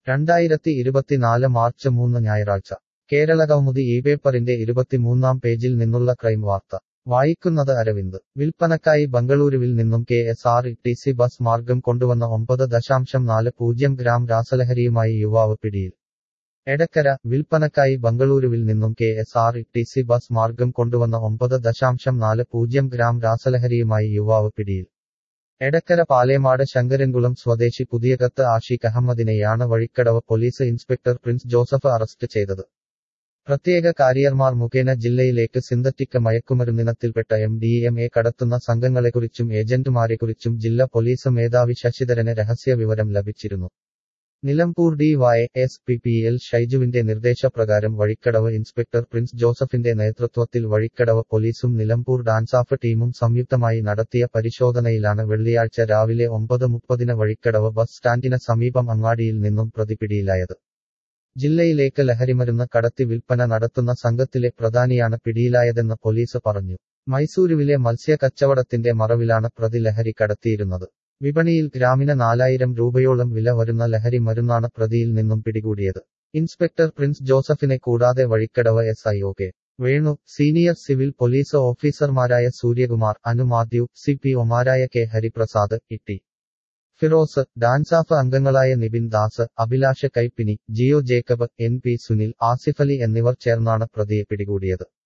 രണ്ടായിരത്തി ഇരുപത്തിനാല് മാർച്ച് മൂന്ന് ഞായറാഴ്ച കേരള കൗമുദി ഈ പേപ്പറിന്റെ ഇരുപത്തിമൂന്നാം പേജിൽ നിന്നുള്ള ക്രൈം വാർത്ത വായിക്കുന്നത് അരവിന്ദ് വിൽപ്പനക്കായി ബംഗളൂരുവിൽ നിന്നും K S R T C bus മാർഗം കൊണ്ടുവന്ന ഒമ്പത് ദശാംശം നാല് പൂജ്യം ഗ്രാം രാസലഹരിയുമായി യുവാവ് പിടിയിൽ എടക്കര വിൽപ്പനക്കായി ബംഗളൂരുവിൽ നിന്നും K S R T C bus മാർഗം കൊണ്ടുവന്ന ഒമ്പത് ദശാംശം നാല് പൂജ്യം ഗ്രാം രാസലഹരിയുമായി യുവാവ് പിടിയിൽ എടക്കര പാലേമാട് ശങ്കരൻകുളം സ്വദേശി പുതിയകത്ത് ആഷിഖ് അഹമ്മദിനെയാണ് Vazhikkadavu police inspector Prince Joseph arrest ചെയ്തത് പ്രത്യേക കാരിയർമാർ മുഖേന ജില്ലയിലേക്ക് സിന്തറ്റിക് മയക്കുമരുന്നിനത്തിൽപ്പെട്ട എം ഡി എം എ കടത്തുന്ന സംഘങ്ങളെക്കുറിച്ചും ഏജന്റുമാരെക്കുറിച്ചും ജില്ലാ പോലീസ് മേധാവി ശശിധരന് രഹസ്യ വിവരം ലഭിച്ചിരുന്നു Nilambur D Y S P P L ഷൈജുവിന്റെ നിർദ്ദേശപ്രകാരം വഴിക്കടവ് ഇൻസ്പെക്ടർ പ്രിൻസ് ജോസഫിന്റെ നേതൃത്വത്തിൽ വഴിക്കടവ് പോലീസും നിലമ്പൂർ ഡാൻസാഫ് ടീമും സംയുക്തമായി നടത്തിയ പരിശോധനയിലാണ് വെള്ളിയാഴ്ച രാവിലെ ഒമ്പത് മുപ്പതിന് വഴിക്കടവ് ബസ് സ്റ്റാൻഡിന് സമീപം അങ്ങാടിയിൽ നിന്നും പ്രതി പിടിയിലായത് ജില്ലയിലേക്ക് ലഹരിമരുന്ന് കടത്തി വിൽപ്പന നടത്തുന്ന സംഘത്തിലെ പ്രധാനിയാണ് പിടിയിലായതെന്ന് പോലീസ് പറഞ്ഞു മൈസൂരുവിലെ മത്സ്യ കച്ചവടത്തിന്റെ മറവിലാണ് പ്രതി ലഹരി കടത്തിയിരുന്നത് വിപണിയിൽ ഗ്രാമിന് നാലായിരം രൂപയോളം വില വരുന്ന ലഹരി മരുന്നാണ് പ്രതിയിൽ നിന്നും പിടികൂടിയത് ഇൻസ്പെക്ടർ പ്രിൻസ് ജോസഫിനെ കൂടാതെ Vazhikkadavu S I O K Venu senior civil police ഓഫീസർമാരായ സൂര്യകുമാർ അനു മാത്യു സി പി ഒമാരായ കെ ഹരിപ്രസാദ് ഇട്ടി ഫിറോസ് ഡാൻസാഫ് അംഗങ്ങളായ നിബിൻ ദാസ് അഭിലാഷ് കൈപ്പിനി ജിയോ ജേക്കബ് എൻ പി സുനിൽ ആസിഫലി എന്നിവർ ചേർന്നാണ് പ്രതിയെ പിടികൂടിയത്